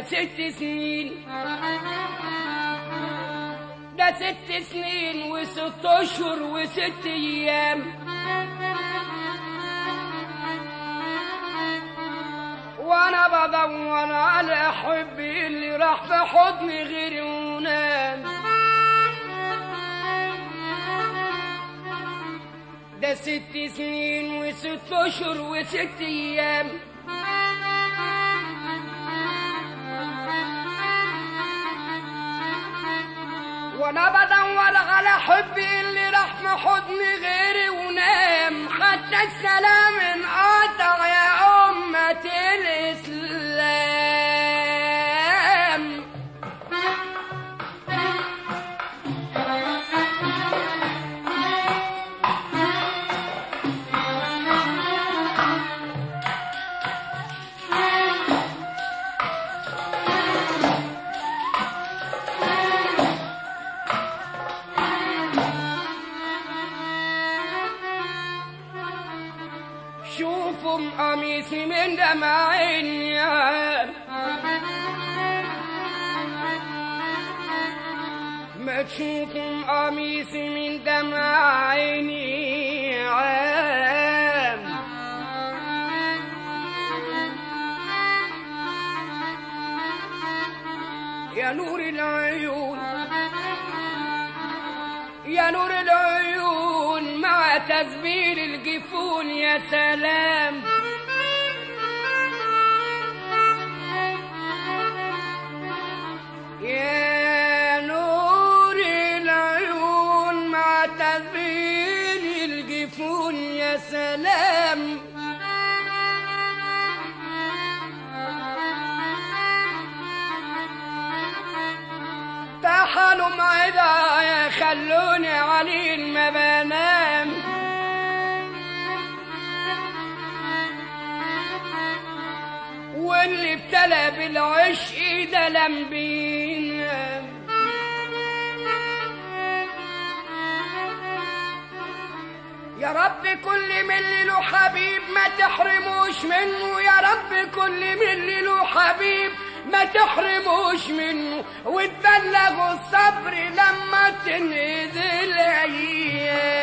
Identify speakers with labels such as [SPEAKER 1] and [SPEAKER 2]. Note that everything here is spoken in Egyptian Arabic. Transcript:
[SPEAKER 1] ست سنين ده ست سنين وست اشهر وست ايام وانا بدور على حبي اللي راح في حضني غيري ونام ده ست سنين وست اشهر وست ايام وانا بدور على حبي اللي راح في حضني غيري ونام حتى السلام انقطع يا أمة الإسلام شوفوا قميصي من دمع عيني ما تشوفوا قميصي من دمع عيني عام يا نور العيون يا نور العيون مع تزبير الجفون يا سلام يا نور العيون مع تزبير الجفون يا سلام طحنوا معدايا خلوني علي ما بنام واللي ابتلى بالعشق ده لم بينام يا رب كل من اللي له حبيب ما تحرموش منه يا رب كل من اللي له حبيب ما تحرموش منه وتبلغوا الصبر لما تنهد الايام